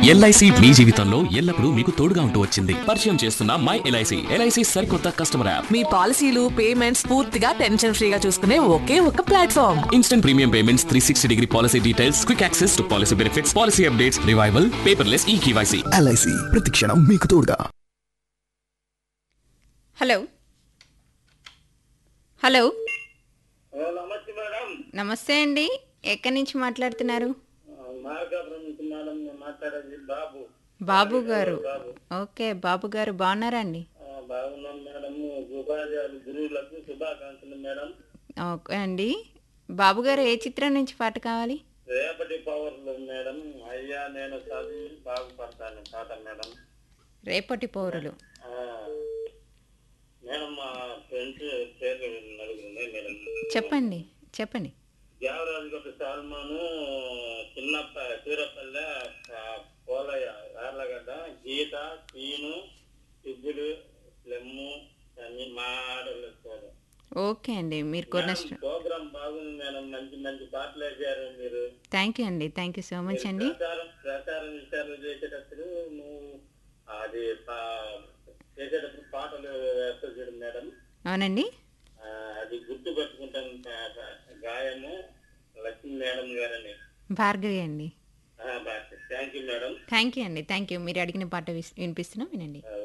LIC మీ జీవితంలో ఎల్లప్పుడూ మీకు తోడుగా ఉంటూ వచ్చింది పరిచయం చేస్తున్న మై ఎల్ఐసి ఎల్ఐసి సరికొత్త కస్టమర్ యాప్ మీ పాలసీలు పేమెంట్స్ పూర్తిగా టెన్షన్ ఫ్రీగా చూసుకునే ఒకే ఒక platform instant premium payments three sixty degree policy details quick access to policy benefits policy updates revival paperless e KYC LIC ప్రతిక్షణం మీకు తోడుగా హలో హలో నమస్తే మేడం నమస్తే అండి ఎక్కడి నుంచి మాట్లాడుతున్నారు మార్గాపురం నుంచి మేడం నేను మాట్లాడేది బాబు బాబు గారు ఓకే బాబు గారు బాగున్నారా అండి ఆ, బాగున్నాం మేడం ఉపాధ్యాయులు గురువులకు శుభాకాంక్షలు మేడం ఓకే అండి బాబు గారు ఏ చిత్రం నుంచి పాట కావాలి రేపటి పవర్లు మేడం అయ్యా నేను చదివి బాగుపడతాను పాట మేడం రేపటి పౌరులు ఆ, మేడం మా ఫ్రెండ్స్ పేర్లు నలుగురు ఉన్నాయి మేడం చెప్పండి చెప్పండి దేవరాజు గట్టు సాల్మాను చిన్నప్ప సూరపల్లె ఆ, పోలయ్య యార్లగడ్డ గీత సీను సిద్ధుడు లెమ్ము అన్ని మా ఆడలు ఓకే అండి మీరు కొన్న ప్రోగ్రామ్ బాగుంది మేడం మంచి మంచి పాటలు వేశారు మీరు థ్యాంక్ యూ అండి థ్యాంక్ యూ సో మచ్ అండి ప్రచారం ప్రచారం విషయాలు చేసేటప్పుడు నువ్వు అది పా- చేసేటప్పుడు పాటలు వేస్తావు చూడు మేడం అవునండి ఆ, అది గుర్తు పెట్టుకుంటాను పా- పా- గాయము లక్ష్మీ మేడం గారని భార్గవి అండి thank you madam thank you అండి థ్యాంక్ యూ మీరు అడిగిన పాట విస్- వినిపిస్తున్నాం వినండి ఆ,